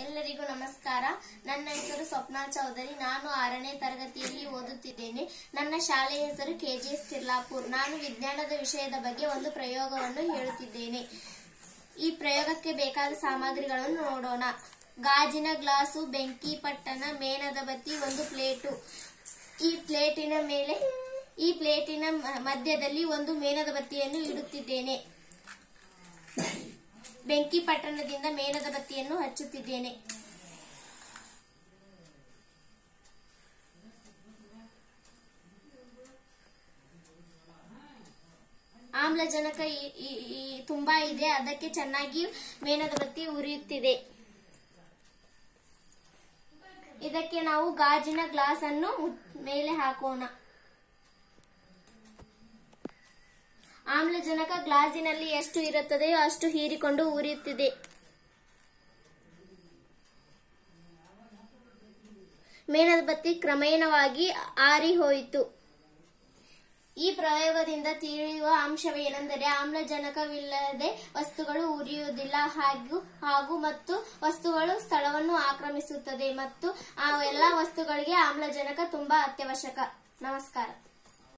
ಎಲ್ಲರಿಗೂ ನಮಸ್ಕಾರ ನನ್ನ ಹೆಸರು ಸ್ವಪ್ನಾ ಚೌಧರಿ ನಾನು ಆರನೇ ತರಗತಿಯಲ್ಲಿ ಓದುತ್ತಿದ್ದೇನೆ ನನ್ನ ಶಾಲೆಯ ಹೆಸರು ಕೆಜಿಎಸ್ ತಿರ್ಲಾಪುರ್ ನಾನು ವಿಜ್ಞಾನದ ವಿಷಯದ ಬಗ್ಗೆ ಒಂದು ಪ್ರಯೋಗವನ್ನು ಹೇಳುತ್ತಿದ್ದೇನೆ ಈ ಪ್ರಯೋಗಕ್ಕೆ ಬೇಕಾದ ಸಾಮಗ್ರಿಗಳನ್ನು ನೋಡೋಣ ಗಾಜಿನ ಗ್ಲಾಸು ಬೆಂಕಿ ಪಟ್ಟಣ ಮೇಣದ ಬತ್ತಿ ಒಂದು ಪ್ಲೇಟು ಈ ಪ್ಲೇಟಿನ ಮೇಲೆ ಈ ಪ್ಲೇಟಿನ ಮ- ಮಧ್ಯದಲ್ಲಿ ಒಂದು ಮೇಣದ ಬತ್ತಿಯನ್ನು ಇಡುತ್ತಿದ್ದೇನೆ ಬೆಂಕಿ ಪಟ್ಟಣದಿಂದ ಮೇಣದ ಬತ್ತಿಯನ್ನು ಹಚ್ಚುತ್ತಿದ್ದೇನೆ ಆಮ್ಲಜನಕ ಈ- ಈ- ಈ- ತುಂಬಾ ಇದೆ ಅದಕ್ಕೆ ಚೆನ್ನಾಗಿ ಮೇಣದ ಬತ್ತಿ ಉರಿಯುತ್ತಿದೆ ಇದಕ್ಕೆ ನಾವು ಗಾಜಿನ ಗ್ಲಾಸ್ ಅನ್ನು ಮುಟ್- ಮೇಲೆ ಹಾಕೋಣ ಆಮ್ಲಜನಕ ಗ್ಲಾಸಿನಲ್ಲಿ ಎಷ್ಟು ಇರುತ್ತದೆಯೋ ಅಷ್ಟು ಹೀರಿಕೊಂಡು ಉರಿಯುತ್ತಿದೆ ಮೇಣದ ಬತ್ತಿ ಕ್ರಮೇಣವಾಗಿ ಆರಿ ಹೋಯಿತು ಈ ಪ್ರಯೋಗದಿಂದ ತಿಳಿಯುವ ಅಂಶವೇನೆಂದರೆ ಆಮ್ಲಜನಕವಿಲ್ಲದೆ ವಸ್ತುಗಳು ಉರಿಯುವುದಿಲ್ಲ ಹಾಗೂ ಹಾಗೂ ಮತ್ತು ವಸ್ತುಗಳು ಸ್ಥಳವನ್ನು ಆಕ್ರಮಿಸುತ್ತದೆ ಮತ್ತು ಆ ಎಲ್ಲಾ ವಸ್ತುಗಳಿಗೆ ಆಮ್ಲಜನಕ ತುಂಬಾ ಅತ್ಯವಶ್ಯಕ ನಮಸ್ಕಾರ